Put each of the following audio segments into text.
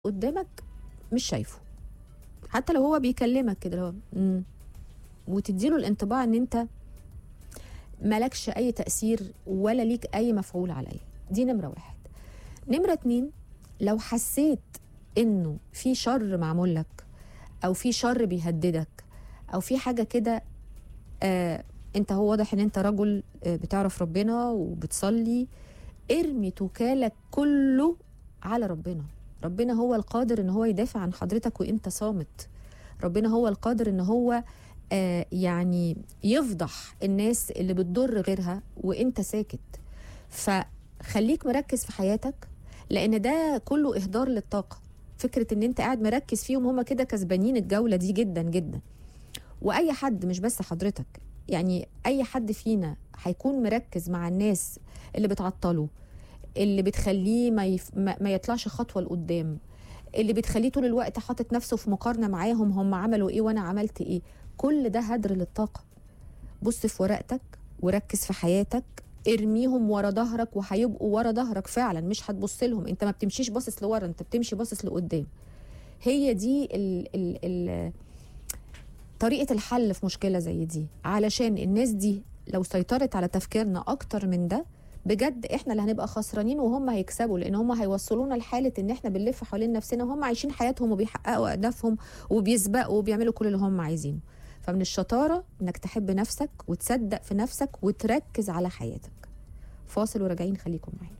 قدامك مش شايفه حتى لو هو بيكلمك كده لو مم. وتديله الانطباع ان انت مالكش اي تاثير ولا ليك اي مفعول عليا دي نمره واحد نمره اتنين لو حسيت انه في شر معمول لك او في شر بيهددك او في حاجه كده آه انت هو واضح ان انت رجل آه بتعرف ربنا وبتصلي ارمي توكالك كله على ربنا ربنا هو القادر ان هو يدافع عن حضرتك وانت صامت ربنا هو القادر ان هو آه يعني يفضح الناس اللي بتضر غيرها وانت ساكت فخليك مركز في حياتك لان ده كله اهدار للطاقه فكره ان انت قاعد مركز فيهم هم كده كسبانين الجوله دي جدا جدا واي حد مش بس حضرتك يعني اي حد فينا هيكون مركز مع الناس اللي بتعطله اللي بتخليه ما, يف... ما ما يطلعش خطوه لقدام اللي بتخليه طول الوقت حاطط نفسه في مقارنه معاهم هم عملوا ايه وانا عملت ايه كل ده هدر للطاقه بص في ورقتك وركز في حياتك ارميهم ورا ظهرك وهيبقوا ورا ظهرك فعلا مش هتبص لهم انت ما بتمشيش باصص لورا انت بتمشي باصص لقدام هي دي ال ال ال طريقه الحل في مشكله زي دي علشان الناس دي لو سيطرت على تفكيرنا اكتر من ده بجد احنا اللي هنبقى خسرانين وهم هيكسبوا لان هم هيوصلونا لحاله ان احنا بنلف حوالين نفسنا وهم عايشين حياتهم وبيحققوا اهدافهم وبيسبقوا وبيعملوا كل اللي هم عايزينه فمن الشطاره انك تحب نفسك وتصدق في نفسك وتركز على حياتك فاصل وراجعين خليكم معانا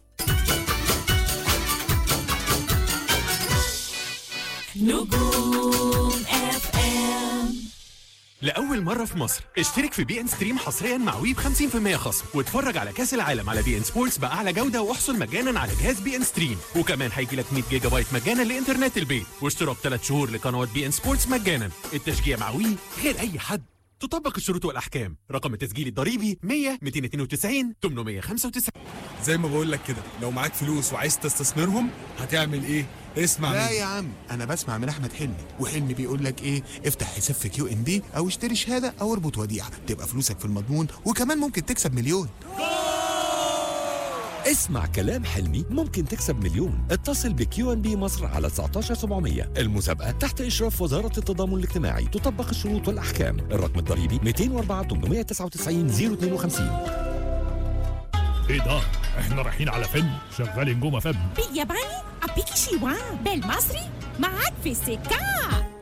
نجوم اف ام لأول مرة في مصر اشترك في بي ان ستريم حصريا مع وي ب 50% خصم واتفرج على كأس العالم على بي ان سبورتس بأعلى جودة واحصل مجانا على جهاز بي ان ستريم وكمان هيجي لك 100 جيجا بايت مجانا لإنترنت البيت واشتراك 3 شهور لقنوات بي ان سبورتس مجانا التشجيع مع وي غير أي حد تطبق الشروط والأحكام رقم التسجيل الضريبي 100 292 895 زي ما بقول لك كده لو معاك فلوس وعايز تستثمرهم هتعمل ايه اسمع لا مني يا عم انا بسمع من احمد حلمي وحلمي بيقول لك ايه افتح حساب في كيو ان بي او اشتري شهاده او اربط وديعه تبقى فلوسك في المضمون وكمان ممكن تكسب مليون اسمع كلام حلمي ممكن تكسب مليون اتصل بكيو ان بي مصر على 19700 المسابقة تحت إشراف وزارة التضامن الاجتماعي تطبق الشروط والأحكام الرقم الضريبي 204 899 052 ايه ده؟ احنا رايحين على فيلم شغال نجوم فم بالياباني أبيكي شيوان بالمصري معاك في السكة